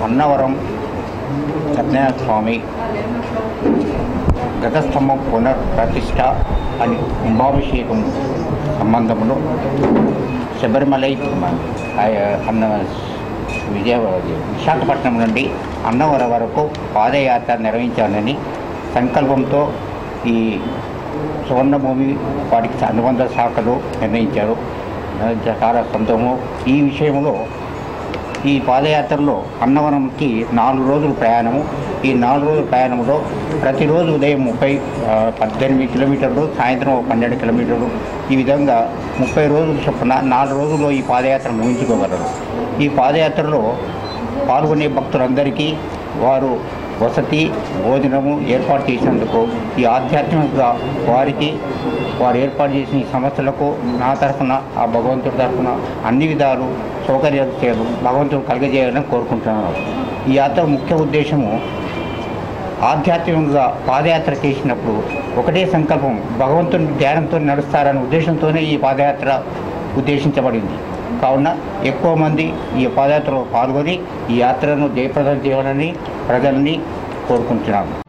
అన్నవరం సత్యనారాయణ స్వామి గతస్తంభం పునఃప్రతిష్ట అని కుంభాభిషేకం సంబంధంలో శబరిమలై ఆ- అన్న విజయవాడ విశాఖపట్నం నుండి అన్నవరం వరకు పాదయాత్ర నిర్వహించాలని సంకల్పంతో ఈ సువర్ణభూమి వాటికి అనుబంధ శాఖలు నిర్ణయించారు చాలా సంతోషము ఈ విషయంలో ఈ పాదయాత్రలో అన్నవరంకి నాలుగు రోజుల ప్రయాణము ఈ నాలుగు రోజుల ప్రయాణంలో ప్రతిరోజు ఉదయం ముప్పై ఆ, పద్దెనిమిది కిలోమీటర్లు సాయంత్రం ఒక పన్నెండు కిలోమీటర్లు ఈ విధంగా ముప్పై రోజులు చొప్పున నాలుగు రోజుల్లో ఈ పాదయాత్ర ముగించుకోగలరు ఈ పాదయాత్రలో పాల్గొనే భక్తులందరికీ వారు వసతి భోజనము ఏర్పాటు చేసినందుకు ఈ ఆధ్యాత్మిక వారికి వారు ఏర్పాటు చేసిన ఈ సంస్థలకు నా తరఫున ఆ భగవంతుడి తరఫున అన్ని విధాలు సౌకర్యాలు చేయడం భగవంతుడు కలగజేయాలని కోరుకుంటున్నాను ఈ యాత్ర ముఖ్య ఉద్దేశము ఆధ్యాత్మికంగా పాదయాత్ర చేసినప్పుడు ఒకటే సంకల్పం భగవంతుని ధ్యానంతో నడుస్తారనే ఉద్దేశంతోనే ఈ పాదయాత్ర ఉద్దేశించబడింది కావున ఎక్కువ మంది ఈ పాదయాత్రలో పాల్గొని ఈ యాత్రను జయప్రదం చేయాలని ప్రజల్ని కోరుకుంటున్నాను